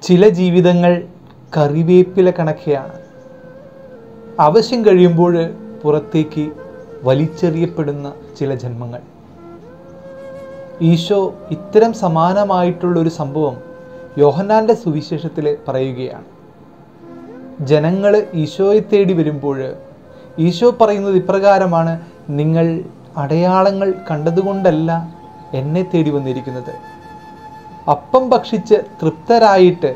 ചില ജീവിതങ്ങൾ കറിവേപ്പില കണക്കെയാണ് ആവശ്യം കഴിയുമ്പോൾ പുറത്തേക്ക് വലിച്ചെറിയപ്പെടുന്ന ചില ജന്മങ്ങൾ ഈശോ ഇത്തരം സമാനമായിട്ടുള്ളൊരു സംഭവം യോഹന്നാൻ്റെ സുവിശേഷത്തിൽ പറയുകയാണ് ജനങ്ങൾ ഈശോയെ തേടി വരുമ്പോൾ ഈശോ പറയുന്നത് ഇപ്രകാരമാണ് നിങ്ങൾ അടയാളങ്ങൾ കണ്ടതുകൊണ്ടല്ല എന്നെ തേടി വന്നിരിക്കുന്നത് അപ്പം ഭക്ഷിച്ച് തൃപ്തരായിട്ട്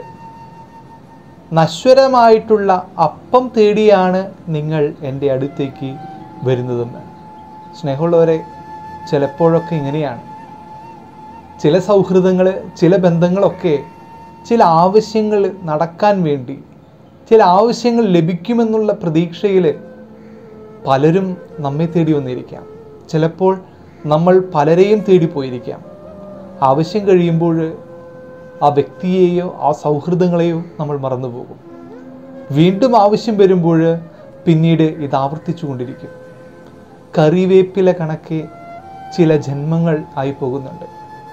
നശ്വരമായിട്ടുള്ള അപ്പം തേടിയാണ് നിങ്ങൾ എൻ്റെ അടുത്തേക്ക് വരുന്നതെന്ന് സ്നേഹമുള്ളവരെ ചിലപ്പോഴൊക്കെ ഇങ്ങനെയാണ് ചില സൗഹൃദങ്ങൾ ചില ബന്ധങ്ങളൊക്കെ ചില ആവശ്യങ്ങൾ നടക്കാൻ വേണ്ടി ചില ആവശ്യങ്ങൾ ലഭിക്കുമെന്നുള്ള പ്രതീക്ഷയിൽ പലരും നമ്മെ തേടി വന്നിരിക്കാം ചിലപ്പോൾ നമ്മൾ പലരെയും തേടി പോയിരിക്കാം ആവശ്യം കഴിയുമ്പോൾ ആ വ്യക്തിയെയോ ആ സൗഹൃദങ്ങളെയോ നമ്മൾ മറന്നുപോകും വീണ്ടും ആവശ്യം വരുമ്പോൾ പിന്നീട് ഇത് ആവർത്തിച്ചു കൊണ്ടിരിക്കും കറിവേപ്പില കണക്കെ ചില ജന്മങ്ങൾ ആയി പോകുന്നുണ്ട്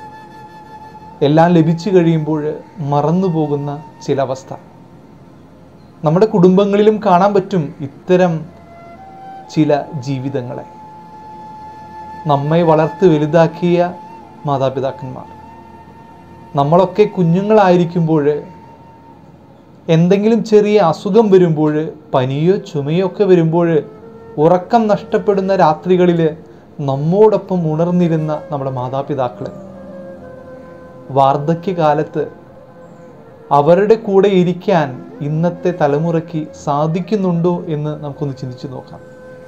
എല്ലാം ലഭിച്ചു കഴിയുമ്പോൾ മറന്നു പോകുന്ന ചില അവസ്ഥ നമ്മുടെ കുടുംബങ്ങളിലും കാണാൻ പറ്റും ഇത്തരം ചില ജീവിതങ്ങളെ നമ്മെ വളർത്ത് വലുതാക്കിയ മാതാപിതാക്കന്മാർ നമ്മളൊക്കെ കുഞ്ഞുങ്ങളായിരിക്കുമ്പോൾ എന്തെങ്കിലും ചെറിയ അസുഖം വരുമ്പോൾ പനിയോ ചുമയോ ഒക്കെ വരുമ്പോൾ ഉറക്കം നഷ്ടപ്പെടുന്ന രാത്രികളിൽ നമ്മോടൊപ്പം ഉണർന്നിരുന്ന നമ്മുടെ മാതാപിതാക്കൾ വാർദ്ധക്യകാലത്ത് അവരുടെ കൂടെ ഇരിക്കാൻ ഇന്നത്തെ തലമുറയ്ക്ക് സാധിക്കുന്നുണ്ടോ എന്ന് നമുക്കൊന്ന് ചിന്തിച്ചു നോക്കാം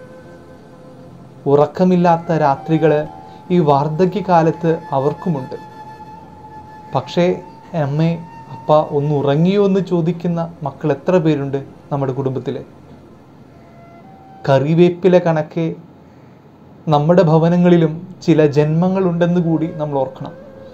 ഉറക്കമില്ലാത്ത രാത്രികൾ ഈ വാർദ്ധക്യകാലത്ത് അവർക്കുമുണ്ട് പക്ഷേ അമ്മേ അപ്പ ഒന്ന് ഉറങ്ങിയോ എന്ന് ചോദിക്കുന്ന മക്കൾ എത്ര പേരുണ്ട് നമ്മുടെ കുടുംബത്തിൽ കറിവേപ്പില കണക്കെ നമ്മുടെ ഭവനങ്ങളിലും ചില ജന്മങ്ങളുണ്ടെന്ന് കൂടി നമ്മൾ ഓർക്കണം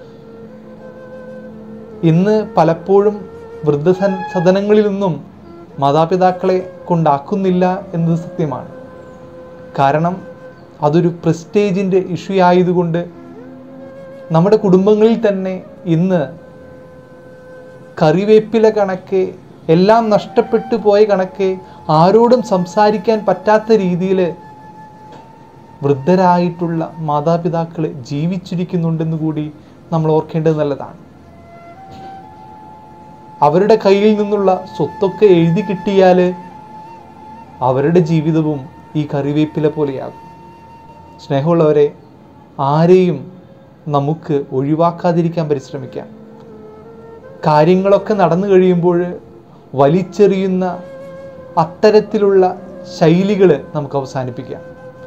ഇന്ന് പലപ്പോഴും വൃദ്ധസൻ സദനങ്ങളിൽ നിന്നും മാതാപിതാക്കളെ കൊണ്ടാക്കുന്നില്ല എന്നത് സത്യമാണ് കാരണം അതൊരു പ്രസ്റ്റേജിൻ്റെ ഇഷ്യൂ ആയതുകൊണ്ട് നമ്മുടെ കുടുംബങ്ങളിൽ തന്നെ ഇന്ന് കറിവേപ്പില കണക്കെ എല്ലാം നഷ്ടപ്പെട്ടു പോയ കണക്കെ ആരോടും സംസാരിക്കാൻ പറ്റാത്ത രീതിയിൽ വൃദ്ധരായിട്ടുള്ള മാതാപിതാക്കൾ ജീവിച്ചിരിക്കുന്നുണ്ടെന്ന് കൂടി നമ്മൾ ഓർക്കേണ്ടത് നല്ലതാണ് അവരുടെ കയ്യിൽ നിന്നുള്ള സ്വത്തൊക്കെ എഴുതി കിട്ടിയാൽ അവരുടെ ജീവിതവും ഈ കറിവേപ്പില പോലെയാകും സ്നേഹമുള്ളവരെ ആരെയും നമുക്ക് ഒഴിവാക്കാതിരിക്കാൻ പരിശ്രമിക്കാം കാര്യങ്ങളൊക്കെ നടന്നു കഴിയുമ്പോൾ വലിച്ചെറിയുന്ന അത്തരത്തിലുള്ള ശൈലികൾ നമുക്ക് അവസാനിപ്പിക്കാം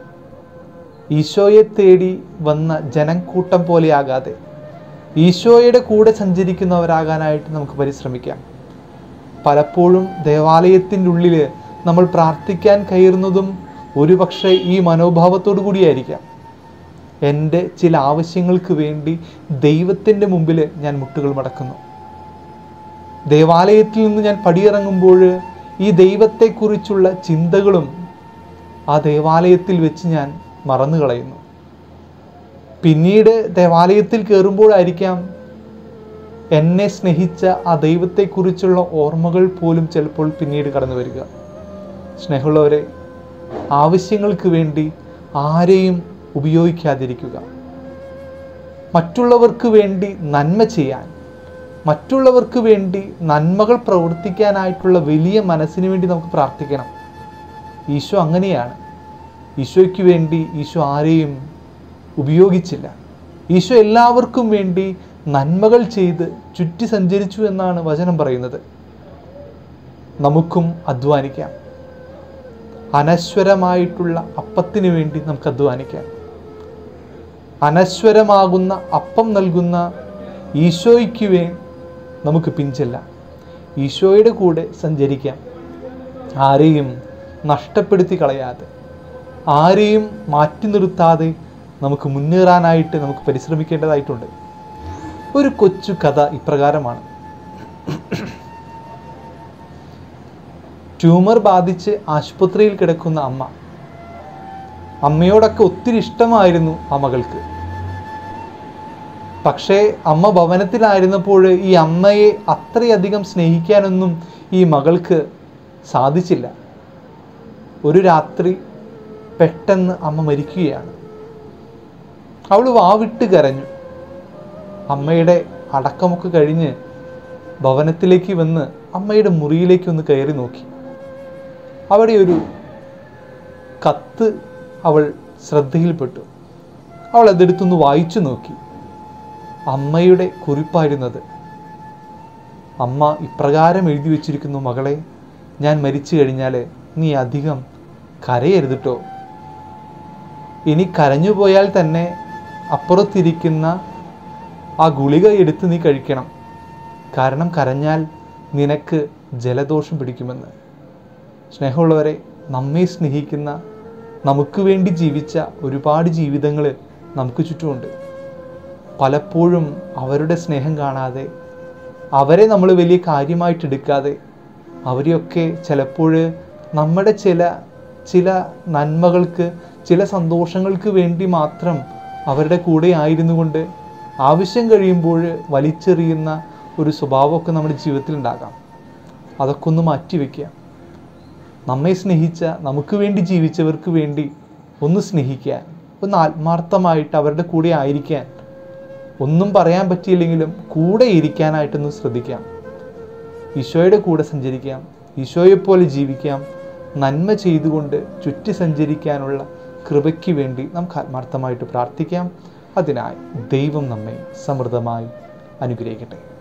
ഈശോയെ തേടി വന്ന ജനക്കൂട്ടം പോലെയാകാതെ ഈശോയുടെ കൂടെ സഞ്ചരിക്കുന്നവരാകാനായിട്ട് നമുക്ക് പരിശ്രമിക്കാം പലപ്പോഴും ദേവാലയത്തിൻ്റെ ഉള്ളിൽ നമ്മൾ പ്രാർത്ഥിക്കാൻ കയറുന്നതും ഒരുപക്ഷെ ഈ മനോഭാവത്തോടു കൂടിയായിരിക്കാം എൻ്റെ ചില ആവശ്യങ്ങൾക്ക് വേണ്ടി ദൈവത്തിൻ്റെ മുമ്പിൽ ഞാൻ മുട്ടുകൾ മടക്കുന്നു ദേവാലയത്തിൽ നിന്ന് ഞാൻ പടിയിറങ്ങുമ്പോൾ ഈ ദൈവത്തെക്കുറിച്ചുള്ള ചിന്തകളും ആ ദേവാലയത്തിൽ വെച്ച് ഞാൻ മറന്നു കളയുന്നു പിന്നീട് ദേവാലയത്തിൽ കയറുമ്പോഴായിരിക്കാം എന്നെ സ്നേഹിച്ച ആ ദൈവത്തെക്കുറിച്ചുള്ള ഓർമ്മകൾ പോലും ചിലപ്പോൾ പിന്നീട് കടന്നു വരിക സ്നേഹമുള്ളവരെ ആവശ്യങ്ങൾക്ക് വേണ്ടി ആരെയും ഉപയോഗിക്കാതിരിക്കുക മറ്റുള്ളവർക്ക് വേണ്ടി നന്മ ചെയ്യാൻ മറ്റുള്ളവർക്ക് വേണ്ടി നന്മകൾ പ്രവർത്തിക്കാനായിട്ടുള്ള വലിയ മനസ്സിന് വേണ്ടി നമുക്ക് പ്രാർത്ഥിക്കണം ഈശോ അങ്ങനെയാണ് ഈശോയ്ക്ക് വേണ്ടി ഈശോ ആരെയും ഉപയോഗിച്ചില്ല ഈശോ എല്ലാവർക്കും വേണ്ടി നന്മകൾ ചെയ്ത് ചുറ്റി സഞ്ചരിച്ചു എന്നാണ് വചനം പറയുന്നത് നമുക്കും അധ്വാനിക്കാം അനശ്വരമായിട്ടുള്ള അപ്പത്തിന് വേണ്ടി നമുക്ക് അധ്വാനിക്കാം അനശ്വരമാകുന്ന അപ്പം നൽകുന്ന ഈശോയ്ക്ക് വേ നമുക്ക് പിഞ്ചെല്ലാം ഈശോയുടെ കൂടെ സഞ്ചരിക്കാം ആരെയും നഷ്ടപ്പെടുത്തി കളയാതെ ആരെയും മാറ്റി നിർത്താതെ നമുക്ക് മുന്നേറാനായിട്ട് നമുക്ക് പരിശ്രമിക്കേണ്ടതായിട്ടുണ്ട് ഒരു കൊച്ചു കഥ ഇപ്രകാരമാണ് ട്യൂമർ ബാധിച്ച് ആശുപത്രിയിൽ കിടക്കുന്ന അമ്മ അമ്മയോടൊക്കെ ഒത്തിരി ഇഷ്ടമായിരുന്നു ആ മകൾക്ക് പക്ഷേ അമ്മ ഭവനത്തിലായിരുന്നപ്പോൾ ഈ അമ്മയെ അത്രയധികം സ്നേഹിക്കാനൊന്നും ഈ മകൾക്ക് സാധിച്ചില്ല ഒരു രാത്രി പെട്ടെന്ന് അമ്മ മരിക്കുകയാണ് അവൾ വാവിട്ട് കരഞ്ഞു അമ്മയുടെ അടക്കമൊക്കെ കഴിഞ്ഞ് ഭവനത്തിലേക്ക് വന്ന് അമ്മയുടെ മുറിയിലേക്ക് ഒന്ന് കയറി നോക്കി അവിടെ ഒരു കത്ത് അവൾ ശ്രദ്ധയിൽപ്പെട്ടു അവൾ അതെടുത്തൊന്ന് വായിച്ചു നോക്കി അമ്മയുടെ കുറിപ്പായിരുന്നത് അമ്മ ഇപ്രകാരം എഴുതി വച്ചിരിക്കുന്നു മകളെ ഞാൻ മരിച്ചു കഴിഞ്ഞാൽ നീ അധികം കരയരുതിട്ടോ ഇനി കരഞ്ഞു പോയാൽ തന്നെ അപ്പുറത്തിരിക്കുന്ന ആ ഗുളിക എടുത്ത് നീ കഴിക്കണം കാരണം കരഞ്ഞാൽ നിനക്ക് ജലദോഷം പിടിക്കുമെന്ന് സ്നേഹമുള്ളവരെ നമ്മെ സ്നേഹിക്കുന്ന നമുക്ക് വേണ്ടി ജീവിച്ച ഒരുപാട് ജീവിതങ്ങൾ നമുക്ക് ചുറ്റുമുണ്ട് പലപ്പോഴും അവരുടെ സ്നേഹം കാണാതെ അവരെ നമ്മൾ വലിയ കാര്യമായിട്ട് എടുക്കാതെ അവരെയൊക്കെ ചിലപ്പോൾ നമ്മുടെ ചില ചില നന്മകൾക്ക് ചില സന്തോഷങ്ങൾക്ക് വേണ്ടി മാത്രം അവരുടെ കൂടെ ആയിരുന്നു കൊണ്ട് ആവശ്യം കഴിയുമ്പോൾ വലിച്ചെറിയുന്ന ഒരു സ്വഭാവമൊക്കെ നമ്മുടെ ജീവിതത്തിൽ ഉണ്ടാകാം അതൊക്കെ ഒന്ന് മാറ്റിവെക്കുക നമ്മെ സ്നേഹിച്ച നമുക്ക് വേണ്ടി ജീവിച്ചവർക്ക് വേണ്ടി ഒന്ന് സ്നേഹിക്കാൻ ഒന്ന് ആത്മാർത്ഥമായിട്ട് അവരുടെ കൂടെ ആയിരിക്കാൻ ഒന്നും പറയാൻ പറ്റിയില്ലെങ്കിലും കൂടെ ഇരിക്കാനായിട്ടൊന്ന് ശ്രദ്ധിക്കാം ഈശോയുടെ കൂടെ സഞ്ചരിക്കാം ഈശോയെപ്പോലെ ജീവിക്കാം നന്മ ചെയ്തുകൊണ്ട് ചുറ്റി സഞ്ചരിക്കാനുള്ള കൃപയ്ക്ക് വേണ്ടി നമുക്ക് ആത്മാർത്ഥമായിട്ട് പ്രാർത്ഥിക്കാം അതിനായി ദൈവം നമ്മെ സമൃദ്ധമായി അനുഗ്രഹിക്കട്ടെ